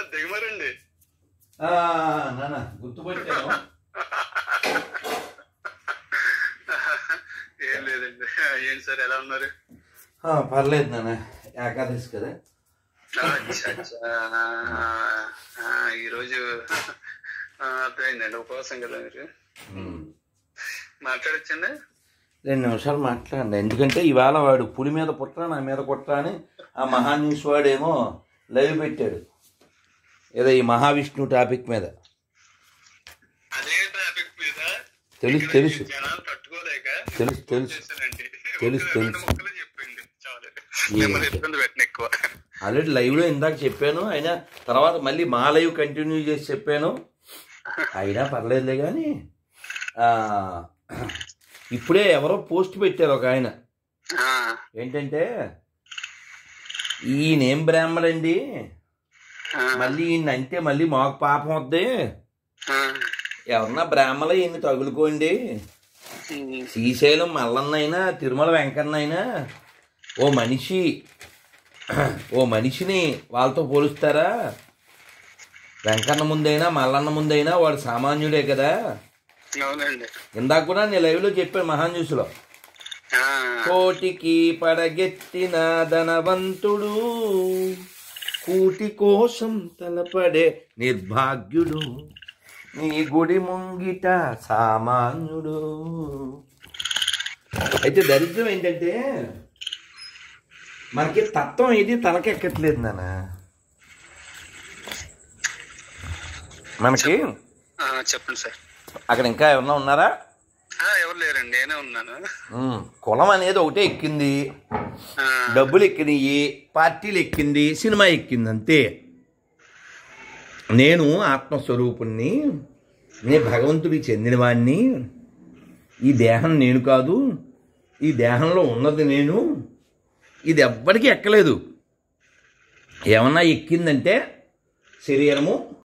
దిగమరండి ఆ, నాన్న గుర్తుపట్టాను ఏం లేదండి ఏంటి సార్ ఎలా ఉన్నారు ఆ, పర్లేదు నాన్న ఏకాదశి కదా అచ్చా, అచ్చా. ఆ, ఈరోజు ఆ, అర్థమైందండి ఉపవాసం కదా మీరు ఉమ్. మాట్లాడచ్చండి రెండు నిమిషాలు మాట్లాడండి ఎందుకంటే ఇవాళ వాడు పులి మీద పుట్ట నా మీద కుట్ర అని ఆ మహా న్యూస్ వాడేమో లైవ్ పెట్టాడు ఏదో ఈ మహావిష్ణు టాపిక్ మీద అదే టాపిక్ మీద తెలుసు ఇక్కడ తెలుసు జనాలు తట్టుకోలేక తెలుసు తెలుసు చేశానండి తెలుసు, ఒక రెండు తెలుసు. ముక్కలు చెప్పండి చాలు మిమ్మల్ని ఇబ్బంది పెట్టిన ఎక్కువ ఆల్రెడీ లైవ్లో ఇందాక చెప్పాను అయినా తర్వాత మళ్ళీ మా లైవ్ కంటిన్యూ చేసి చెప్పాను అయినా పర్లేదులే కానీ ఆ, ఇప్పుడే ఎవరో పోస్ట్ పెట్టారు ఒక ఆయన ఆ, ఏంటంటే ఈయనేం బ్రాహ్మడండి ఆ, మళ్ళీ ఈయన అంటే మళ్ళీ మాకు పాపం వద్దే ఆ. ఎవరన్నా బ్రాహ్మణ ఈయన్ని తగులుకోండి ఉమ్, శ్రీశైలం మల్లన్నైనా తిరుమల వెంకన్నైనా ఓ మనిషి ఓ మనిషిని వాళ్ళతో పోలుస్తారా వెంకన్న ముందైనా మల్లన్న ముందైనా వాడు సామాన్యుడే కదా అవునండి ఇందాక కూడా నేను లైవ్లో చెప్పాను మహాన్ న్యూస్లో ఆ, కోటికి పడగెత్తిన ధనవంతుడు కూటి కోసం తలపడే నిర్భాగ్యుడు నీ గుడి ముంగిట సామాన్యుడు అయితే దరిద్రం ఏంటంటే మనకి తత్వం ఏది తలకెక్కట్లేదు నాన్న మనకి ఆ, చెప్పండి సార్ అక్కడ ఇంకా ఎవరన్నా ఉన్నారా ఆ, ఎవరు లేరండి నేనే ఉన్నాను ఉమ్, కులం అనేది ఒకటే ఎక్కింది ఆ, డబ్బులు ఎక్కినాయి పార్టీలు ఎక్కింది సినిమా ఎక్కింది అంతే నేను ఆత్మస్వరూపుణ్ణి నేను భగవంతుడికి చెందినవాణ్ణి ఈ దేహం నేను కాదు ఈ దేహంలో ఉన్నది నేను ఇది ఎవ్వడికి ఎక్కలేదు ఏమన్నా ఎక్కిందంటే శరీరము